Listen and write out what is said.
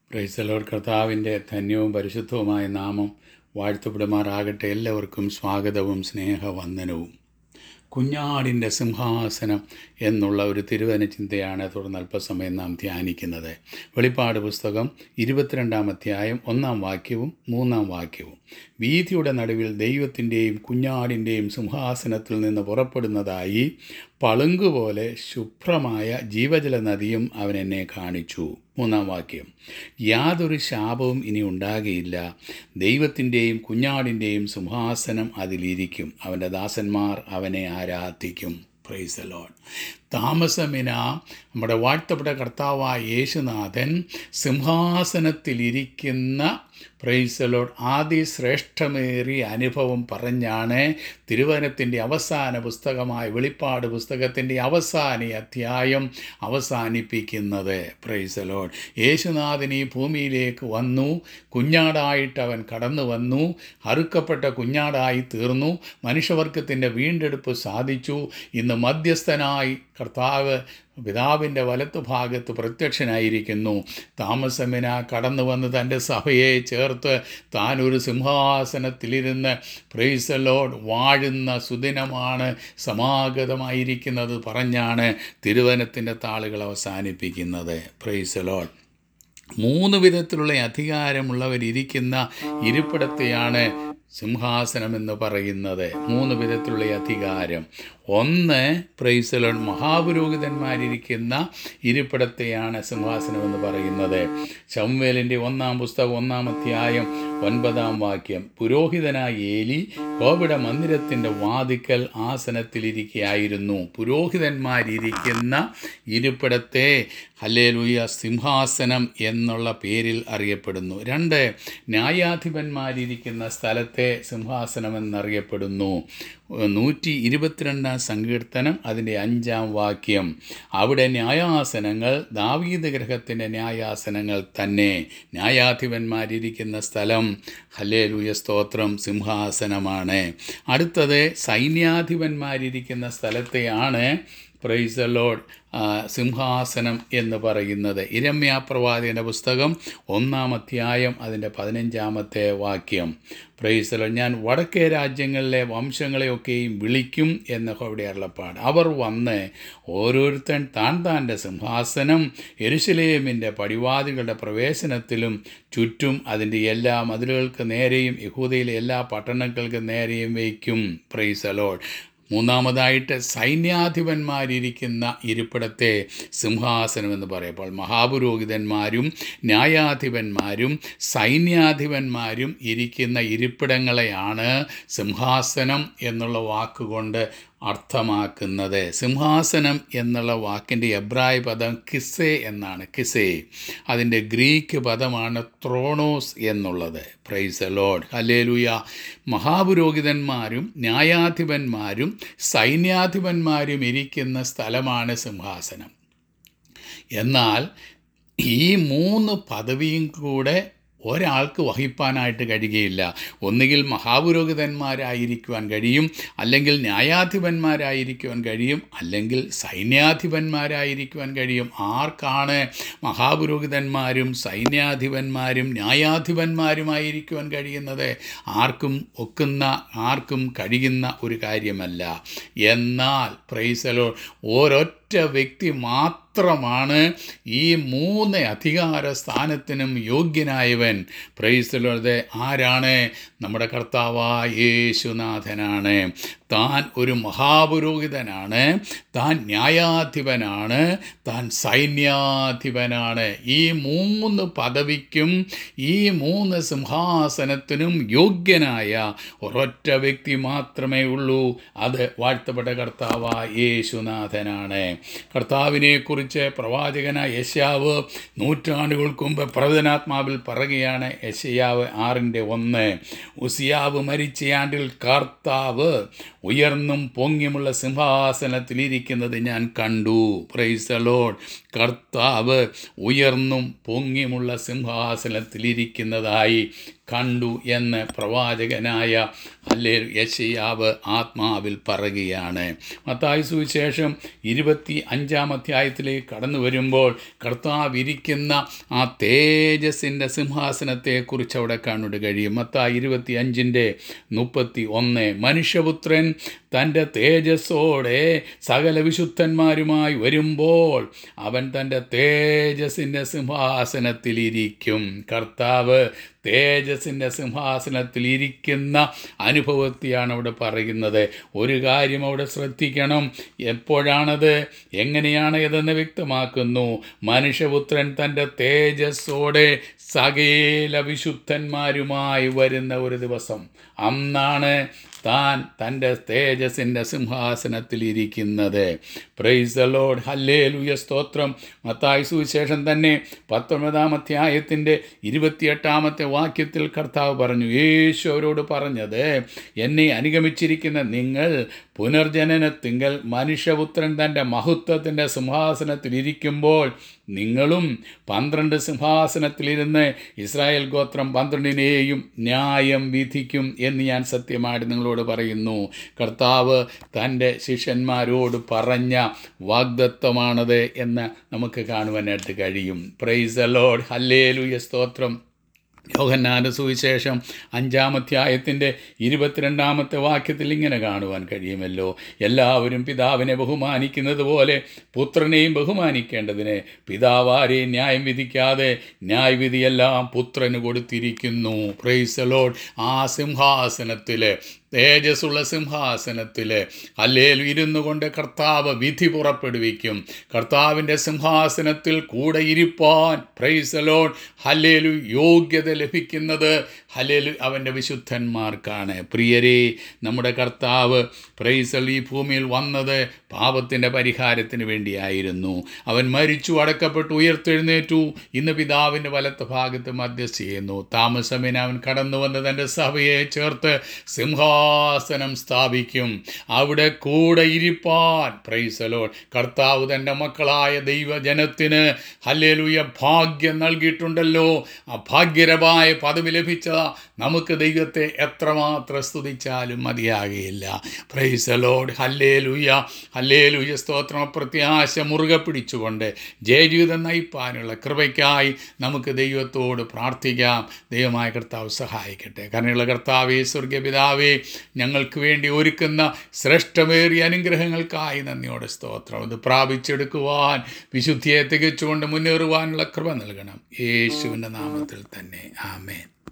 പ്രൈസലോർ കർത്താവിൻ്റെ ധന്യവും പരിശുദ്ധവുമായ നാമം വാഴ്ത്തപ്പെടുമാറാകട്ടെ എല്ലാവർക്കും സ്വാഗതവും സ്നേഹവന്ദനവും കുഞ്ഞാടിൻ്റെ സിംഹാസനം എന്നുള്ള ഒരു തിരുവന ചിന്തയാണ് തുടർന്ന് അല്പസമയം നാം ധ്യാനിക്കുന്നത് വെളിപ്പാട് പുസ്തകം ഇരുപത്തിരണ്ടാം അധ്യായം ഒന്നാം വാക്യവും മൂന്നാം വാക്യവും വീതിയുടെ നടുവിൽ ദൈവത്തിൻ്റെയും കുഞ്ഞാടിൻ്റെയും സിംഹാസനത്തിൽ നിന്ന് പുറപ്പെടുന്നതായി പളുങ്കുപോലെ ശുഭ്രമായ ജീവജല നദിയും അവൻ എന്നെ കാണിച്ചു മൂന്നാം വാക്യം യാതൊരു ശാപവും ഇനി ഉണ്ടാകുകയില്ല ദൈവത്തിൻ്റെയും കുഞ്ഞാടിൻ്റെയും സിംഹാസനം അതിലിരിക്കും അവൻ്റെ ദാസന്മാർ അവനെ ആരാധിക്കും പ്രൈസ് ലോഡ് താമസമിന നമ്മുടെ വാഴ്ത്തപ്പെട്ട കർത്താവായ യേശുനാഥൻ സിംഹാസനത്തിലിരിക്കുന്ന പ്രൈസലോഡ് ആദ്യ ശ്രേഷ്ഠമേറിയ അനുഭവം പറഞ്ഞാണ് തിരുവനത്തിൻ്റെ അവസാന പുസ്തകമായ വെളിപ്പാട് പുസ്തകത്തിൻ്റെ അവസാന അധ്യായം അവസാനിപ്പിക്കുന്നത് പ്രൈസലോഡ് യേശുനാഥൻ ഈ ഭൂമിയിലേക്ക് വന്നു കുഞ്ഞാടായിട്ട് അവൻ കടന്നു വന്നു അറുക്കപ്പെട്ട കുഞ്ഞാടായി തീർന്നു മനുഷ്യവർഗത്തിൻ്റെ വീണ്ടെടുപ്പ് സാധിച്ചു ഇന്ന് മധ്യസ്ഥനായി കർത്താവ് പിതാവിൻ്റെ വലത്തു ഭാഗത്ത് പ്രത്യക്ഷനായിരിക്കുന്നു താമസമിന കടന്നു വന്ന് തൻ്റെ സഭയെ ചേർത്ത് താൻ ഒരു സിംഹാസനത്തിലിരുന്ന് പ്രൈസലോഡ് വാഴുന്ന സുദിനമാണ് സമാഗതമായിരിക്കുന്നത് പറഞ്ഞാണ് തിരുവനത്തിൻ്റെ താളുകൾ അവസാനിപ്പിക്കുന്നത് പ്രൈസലോഡ് മൂന്ന് വിധത്തിലുള്ള അധികാരമുള്ളവരിയ്ക്കുന്ന ഇരിപ്പിടത്തെയാണ് സിംഹാസനം എന്ന് പറയുന്നത് മൂന്ന് വിധത്തിലുള്ള അധികാരം ഒന്ന് പ്രൈസലോൺ മഹാപുരോഹിതന്മാരിരിക്കുന്ന ഇരിപ്പിടത്തെയാണ് സിംഹാസനം എന്ന് പറയുന്നത് ശംവേലിൻ്റെ ഒന്നാം പുസ്തകം ഒന്നാം അധ്യായം ഒൻപതാം വാക്യം പുരോഹിതനായ ഏലി കോവിഡ മന്ദിരത്തിൻ്റെ വാതിക്കൽ ആസനത്തിലിരിക്കുകയായിരുന്നു പുരോഹിതന്മാരിരിക്കുന്ന ഇരിപ്പിടത്തെ ഹല്ലേലൂയ സിംഹാസനം എന്നുള്ള പേരിൽ അറിയപ്പെടുന്നു രണ്ട് ന്യായാധിപന്മാരിരിക്കുന്ന സ്ഥലത്തെ സിംഹാസനം എന്നറിയപ്പെടുന്നു നൂറ്റി ഇരുപത്തിരണ്ടാം സങ്കീർത്തനം അതിൻ്റെ അഞ്ചാം വാക്യം അവിടെ ന്യായാസനങ്ങൾ ദാവീദ് ഗ്രഹത്തിൻ്റെ ന്യായാസനങ്ങൾ തന്നെ ന്യായാധിപന്മാരിരിക്കുന്ന സ്ഥലം ഹല്ലേലൂയ സ്തോത്രം സിംഹാസനമാണ് അടുത്തത് സൈന്യാധിപന്മാരിരിക്കുന്ന സ്ഥലത്തെയാണ് പ്രൈസ് ലോഡ് സിംഹാസനം എന്ന് പറയുന്നത് ഇരമ്യ പ്രവാചകൻ്റെ പുസ്തകം ഒന്നാം അധ്യായം അതിൻ്റെ പതിനഞ്ചാമത്തെ വാക്യം പ്രൈസലോ ഞാൻ വടക്കേ രാജ്യങ്ങളിലെ വംശങ്ങളെയൊക്കെയും വിളിക്കും എന്ന് അവിടെ അരുളപ്പാട് അവർ വന്ന് ഓരോരുത്തൻ താൻ താൻ്റെ സിംഹാസനം എരുശലേമിൻ്റെ പടിവാതികളുടെ പ്രവേശനത്തിലും ചുറ്റും അതിൻ്റെ എല്ലാ മതിലുകൾക്ക് നേരെയും യഹൂദയിലെ എല്ലാ പട്ടണങ്ങൾക്ക് നേരെയും വയ്ക്കും പ്രൈസലോഡ് മൂന്നാമതായിട്ട് സൈന്യാധിപന്മാരിരിക്കുന്ന ഇരിപ്പിടത്തെ സിംഹാസനം എന്ന് പറയപ്പോൾ മഹാപുരോഹിതന്മാരും ന്യായാധിപന്മാരും സൈന്യാധിപന്മാരും ഇരിക്കുന്ന ഇരിപ്പിടങ്ങളെയാണ് സിംഹാസനം എന്നുള്ള വാക്കുകൊണ്ട് അർത്ഥമാക്കുന്നത് സിംഹാസനം എന്നുള്ള വാക്കിൻ്റെ എബ്രായ പദം കിസേ എന്നാണ് കിസേ അതിൻ്റെ ഗ്രീക്ക് പദമാണ് ത്രോണോസ് എന്നുള്ളത് പ്രൈസ് ലോഡ് ഹലേലുയ മഹാപുരോഹിതന്മാരും ന്യായാധിപന്മാരും സൈന്യാധിപന്മാരും ഇരിക്കുന്ന സ്ഥലമാണ് സിംഹാസനം എന്നാൽ ഈ മൂന്ന് പദവിയും കൂടെ ഒരാൾക്ക് വഹിപ്പാനായിട്ട് കഴിയുകയില്ല ഒന്നുകിൽ മഹാപുരോഹിതന്മാരായിരിക്കുവാൻ കഴിയും അല്ലെങ്കിൽ ന്യായാധിപന്മാരായിരിക്കുവാൻ കഴിയും അല്ലെങ്കിൽ സൈന്യാധിപന്മാരായിരിക്കുവാൻ കഴിയും ആർക്കാണ് മഹാപുരോഹിതന്മാരും സൈന്യാധിപന്മാരും ന്യായാധിപന്മാരുമായിരിക്കുവാൻ കഴിയുന്നത് ആർക്കും ഒക്കുന്ന ആർക്കും കഴിയുന്ന ഒരു കാര്യമല്ല എന്നാൽ പ്രൈസലോ ഓരൊറ്റ വ്യക്തി മാത്രമാണ് ഈ മൂന്ന് അധികാര സ്ഥാനത്തിനും യോഗ്യനായവൻ പ്രൈസലോത് ആരാണ് നമ്മുടെ കർത്താവായ യേശുനാഥനാണ് താൻ ഒരു മഹാപുരോഹിതനാണ് താൻ ന്യായാധിപനാണ് താൻ സൈന്യാധിപനാണ് ഈ മൂന്ന് പദവിക്കും ഈ മൂന്ന് സിംഹാസനത്തിനും യോഗ്യനായ ഒരൊറ്റ വ്യക്തി മാത്രമേ ഉള്ളൂ അത് വാഴ്ത്തപ്പെട്ട കർത്താവായ യേശുനാഥനാണ് കർത്താവിനെക്കുറിച്ച് പ്രവാചകനായ യശാവ് നൂറ്റാണ്ടുകൾക്ക് മുമ്പ് പ്രവചനാത്മാവിൽ പറയുകയാണ് യശയാവ് ആറിൻ്റെ ഒന്ന് ഉസിയാവ് മരിച്ചയാണ്ടിൽ കർത്താവ് ഉയർന്നും പൊങ്ങിയുമുള്ള സിംഹാസനത്തിലിരിക്കുന്നത് ഞാൻ കണ്ടു പ്രൈസ് ലോഡ് കർത്താവ് ഉയർന്നും പൊങ്ങിയുമുള്ള സിംഹാസനത്തിലിരിക്കുന്നതായി കണ്ടു എന്ന് പ്രവാചകനായ അല്ലേ യശയാവ് ആത്മാവിൽ പറയുകയാണ് മത്തായി സുവിശേഷം ഇരുപത്തി അഞ്ചാം അധ്യായത്തിലേക്ക് കടന്നു വരുമ്പോൾ കർത്താവ് ഇരിക്കുന്ന ആ തേജസ്സിൻ്റെ സിംഹാസനത്തെക്കുറിച്ച് അവിടെ കാണുക കഴിയും മത്തായി ഇരുപത്തി അഞ്ചിൻ്റെ മുപ്പത്തി ഒന്ന് മനുഷ്യപുത്രൻ തൻ്റെ തേജസ്സോടെ സകല വിശുദ്ധന്മാരുമായി വരുമ്പോൾ അവൻ തൻ്റെ തേജസ്സിൻ്റെ സിംഹാസനത്തിലിരിക്കും കർത്താവ് തേജസ്സിൻ്റെ സിംഹാസനത്തിൽ ഇരിക്കുന്ന അനുഭവത്തെയാണ് അവിടെ പറയുന്നത് ഒരു കാര്യം അവിടെ ശ്രദ്ധിക്കണം എപ്പോഴാണത് എങ്ങനെയാണ് ഇതെന്ന് വ്യക്തമാക്കുന്നു മനുഷ്യപുത്രൻ തൻ്റെ തേജസ്സോടെ സകല വിശുദ്ധന്മാരുമായി വരുന്ന ഒരു ദിവസം അന്നാണ് താൻ തൻ്റെ തേജസ്സിൻ്റെ സിംഹാസനത്തിൽ ഇരിക്കുന്നത് പ്രൈസ് ലോഡ് ഹല്ലേ ലുയ സ്തോത്രം മത്തായി സുവിശേഷം തന്നെ പത്തൊമ്പതാം അധ്യായത്തിൻ്റെ ഇരുപത്തിയെട്ടാമത്തെ വാക്യത്തിൽ കർത്താവ് പറഞ്ഞു യേശു അവരോട് പറഞ്ഞത് എന്നെ അനുഗമിച്ചിരിക്കുന്ന നിങ്ങൾ പുനർജനനത്തിങ്കൽ മനുഷ്യപുത്രൻ തൻ്റെ മഹത്വത്തിൻ്റെ സിംഹാസനത്തിൽ ഇരിക്കുമ്പോൾ നിങ്ങളും പന്ത്രണ്ട് സിംഹാസനത്തിലിരുന്ന് ഇസ്രായേൽ ഗോത്രം പന്ത്രണ്ടിനെയും ന്യായം വിധിക്കും എന്ന് ഞാൻ സത്യമായിട്ട് നിങ്ങളോട് പറയുന്നു കർത്താവ് തൻ്റെ ശിഷ്യന്മാരോട് പറഞ്ഞ വാഗ്ദത്വമാണത് എന്ന് നമുക്ക് കാണുവാനായിട്ട് കഴിയും പ്രൈസ് അലോഡ് ഹല്ലേലുയ സ്തോത്രം യോഹന്നാൻ്റെ സുവിശേഷം അഞ്ചാമധ്യായത്തിൻ്റെ ഇരുപത്തിരണ്ടാമത്തെ വാക്യത്തിൽ ഇങ്ങനെ കാണുവാൻ കഴിയുമല്ലോ എല്ലാവരും പിതാവിനെ ബഹുമാനിക്കുന്നത് പോലെ പുത്രനെയും ബഹുമാനിക്കേണ്ടതിന് പിതാവാരെയും ന്യായം വിധിക്കാതെ ന്യായവിധിയെല്ലാം പുത്രന് കൊടുത്തിരിക്കുന്നു പ്രൈസ് ലോഡ് ആ സിംഹാസനത്തിൽ തേജസ്സുള്ള സിംഹാസനത്തിൽ അല്ലേലും ഇരുന്നു കൊണ്ട് കർത്താവ് വിധി പുറപ്പെടുവിക്കും കർത്താവിൻ്റെ സിംഹാസനത്തിൽ കൂടെ ഇരിപ്പാൻ പ്രൈസലോൺ ഹല്ലേലു യോഗ്യത ലഭിക്കുന്നത് ഹല്ലേലു അവൻ്റെ വിശുദ്ധന്മാർക്കാണ് പ്രിയരെ നമ്മുടെ കർത്താവ് പ്രൈസൽ ഈ ഭൂമിയിൽ വന്നത് പാപത്തിൻ്റെ പരിഹാരത്തിന് വേണ്ടിയായിരുന്നു അവൻ മരിച്ചു അടക്കപ്പെട്ടു ഉയർത്തെഴുന്നേറ്റു ഇന്ന് പിതാവിൻ്റെ വലത്ത് ഭാഗത്ത് മധ്യസ്ഥ ചെയ്യുന്നു താമസമേന അവൻ കടന്നു വന്ന് തൻ്റെ സഭയെ ചേർത്ത് സിംഹാ സിംഹാസനം സ്ഥാപിക്കും അവിടെ കൂടെ ഇരിപ്പാൻ പ്രൈസലോൺ കർത്താവ് തൻ്റെ മക്കളായ ദൈവജനത്തിന് ഹല്ലേലൂയ ഭാഗ്യം നൽകിയിട്ടുണ്ടല്ലോ ആ ഭാഗ്യരമായ പദവി ലഭിച്ച നമുക്ക് ദൈവത്തെ എത്രമാത്രം സ്തുതിച്ചാലും മതിയാകുകയില്ല പ്രൈസലോഡ് ഹല്ലേലൂയ ഹല്ലേലൂയ സ്തോത്രം പ്രത്യാശ മുറുകെ പിടിച്ചുകൊണ്ട് ജയജീവിതം നയിപ്പാനുള്ള കൃപയ്ക്കായി നമുക്ക് ദൈവത്തോട് പ്രാർത്ഥിക്കാം ദൈവമായ കർത്താവ് സഹായിക്കട്ടെ കരുണയുള്ള കർത്താവേ സ്വർഗപിതാവേ ഞങ്ങൾക്ക് വേണ്ടി ഒരുക്കുന്ന ശ്രേഷ്ഠമേറിയ അനുഗ്രഹങ്ങൾക്കായി നന്ദിയോടെ സ്തോത്രം ഇത് പ്രാപിച്ചെടുക്കുവാൻ വിശുദ്ധിയെ തികച്ചുകൊണ്ട് മുന്നേറുവാനുള്ള കൃപ നൽകണം യേശുവിൻ്റെ നാമത്തിൽ തന്നെ ആമേൻ